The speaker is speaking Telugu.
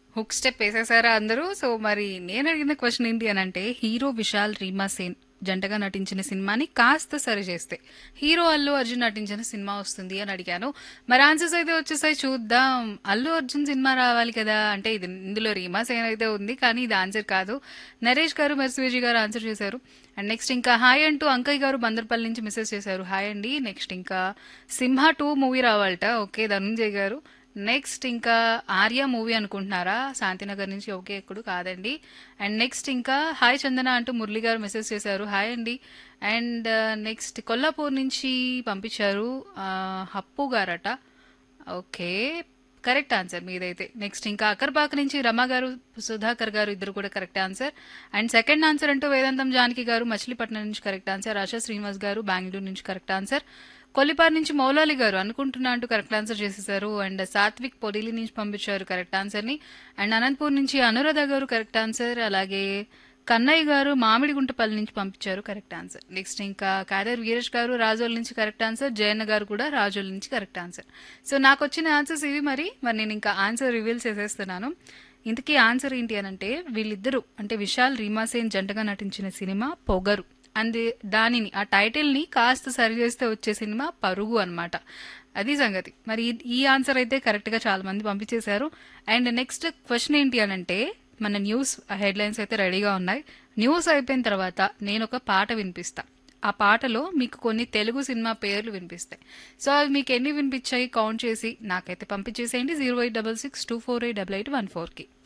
హుక్ స్టెప్ వేసేసారా అందరూ సో మరి నేను అడిగిన క్వశ్చన్ ఏంటి అని అంటే హీరో విశాల్ రీమా సేన్ జంటగా నటించిన సినిమాని కాస్త సరి చేస్తే హీరో అల్లు అర్జున్ నటించిన సినిమా వస్తుంది అని అడిగాను మరి ఆన్సర్స్ అయితే వచ్చేసాయి చూద్దాం అల్లు అర్జున్ సినిమా రావాలి కదా అంటే ఇది ఇందులో రీమా సేన్ అయితే ఉంది కానీ ఇది ఆన్సర్ కాదు నరేష్ గారు మెర్సివేజీ గారు ఆన్సర్ చేశారు అండ్ నెక్స్ట్ ఇంకా హాయ్ అంటూ అంకయ్య గారు బందర్పల్లి నుంచి మెసేజ్ చేశారు హాయ్ అండి నెక్స్ట్ ఇంకా సింహ టూ మూవీ రావాలట ఓకే ధనుంజయ్ గారు నెక్స్ట్ ఇంకా ఆర్య మూవీ అనుకుంటున్నారా శాంతినగర్ నుంచి ఓకే ఎక్కడు కాదండి అండ్ నెక్స్ట్ ఇంకా హాయ్ చందన అంటూ మురళి గారు మెసేజ్ చేశారు హాయ్ అండి అండ్ నెక్స్ట్ కొల్లాపూర్ నుంచి పంపించారు ఆ, హప్పు గారట ఓకే కరెక్ట్ ఆన్సర్ మీదైతే నెక్స్ట్ ఇంకా అక్కర్బాక్ నుంచి రమ గారు సుధాకర్ గారు ఇద్దరు కూడా correct answer and second answer అంటూ వేదాంతం జానకి గారు మచిలీపట్నం నుంచి కరెక్ట్ ఆన్సర్ ఆశా శ్రీనివాస్ గారు బెంగళూరు నుంచి కరెక్ట్ ఆన్సర్ కొల్లిపార్ నుంచి మౌలాలి గారు అనుకుంటున్నా అంటూ కరెక్ట్ ఆన్సర్ చేసేసారు అండ్ సాత్విక్ పొడిలి నుంచి పంపించారు కరెక్ట్ ఆన్సర్ ని అండ్ అనంతపూర్ నుంచి అనురాధ గారు కరెక్ట్ ఆన్సర్ అలాగే కన్నయ్య గారు మామిడిగుంటపల్లి నుంచి పంపించారు కరెక్ట్ ఆన్సర్ నెక్స్ట్ ఇంకా కాదర్ వీరేష్ గారు రాజోల్ నుంచి కరెక్ట్ ఆన్సర్ జయన్న గారు కూడా రాజోల్ నుంచి కరెక్ట్ ఆన్సర్ సో నాకు వచ్చిన ఆన్సర్స్ ఇవి మరి మరి నేను ఇంకా ఆన్సర్ రివీల్ చేసేస్తున్నాను ఇంతకీ ఆన్సర్ ఏంటి అని అంటే వీళ్ళిద్దరూ అంటే విశాల్ రీమాసేన్ జంటగా నటించిన సినిమా పొగరు అండ్ దానిని ఆ టైటిల్ ని కాస్త సరి చేస్తే వచ్చే సినిమా పరుగు అన్నమాట అది సంగతి మరి ఈ- ఈ ఆన్సర్ అయితే కరెక్ట్ గా చాలా మంది పంపించేశారు అండ్ నెక్స్ట్ క్వశ్చన్ ఏంటి అని అంటే మన న్యూస్ హెడ్లైన్స్ అయితే రెడీగా ఉన్నాయి న్యూస్ అయిపోయిన తర్వాత నేను ఒక పాట వినిపిస్తా ఆ పాటలో మీకు కొన్ని తెలుగు సినిమా పేర్లు వినిపిస్తాయి సో అవి మీకు ఎన్ని వినిపించాయి కౌంట్ చేసి నాకైతే పంపించేసేయండి zero eight double six two four eight double eight one ఫోర్కి